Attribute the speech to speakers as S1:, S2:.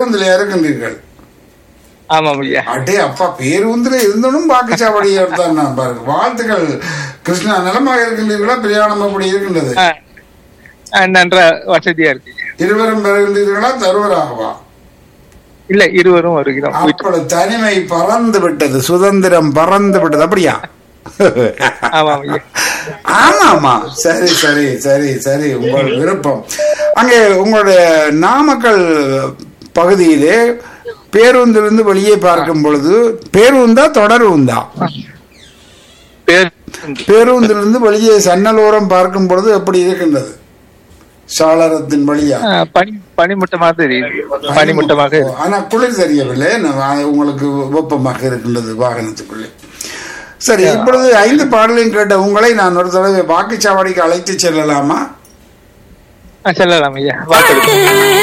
S1: பேருந்துல இருக்கின்றீர்கள்
S2: ஆமாம் ஐயா
S1: அடே அப்பா பேருந்துல இருந்தனும் வாக்குச்சாவடி தான் நான் பாருங்க வாழ்த்துக்கள் கிருஷ்ணா நலமாக இருக்கின்றீர்களா பிரயாணம் அப்படி இருக்கின்றது
S2: ஆ, ஆ, நன்ற வசதியா இருக்கு ஐயா.
S1: இருவரும் வருகின்றீர்களா தருவராகவா
S2: இல்ல இருவரும் வருகிறோம் வீட்டு
S1: அப்பொழுது தனிமை பறந்து விட்டது சுதந்திரம் பறந்து விட்டது அப்படியா
S2: ஆமாம் ஐயா
S1: ஆமா ஆமா சரி சரி சரி சரி உங்கள் விருப்பம் அங்கே உங்களுடைய நாமக்கல் பகுதியிலே பேருந்திலிருந்து வெளியே பார்க்கும் பொழுது பேருந்தா தொடருந்தா
S2: பேர்
S1: பேருந்திலிருந்து வெளியே சன்னலோரம் பார்க்கும் பொழுது எப்படி இருக்கின்றது சாளரத்தின் வழியா
S2: ஆ, பனி பனிமூட்டமாக தெரியுது பனிமூட்டமாக இருக்கு.
S1: ஆனா குளிர் தெரியவில்லை நான் உங்களுக்கு வெப்பமாக இருக்கின்றது வாகனத்துக்குள்ளே சரி இப்பொழுது ஐந்து பாடலையும் கேட்ட உங்களை நான் ஒரு தடவை வாக்குச்சாவடிக்கு அழைத்து செல்லலாமா
S2: ஆ, செல்லலாம் ஐயா வாக்களிப்போம்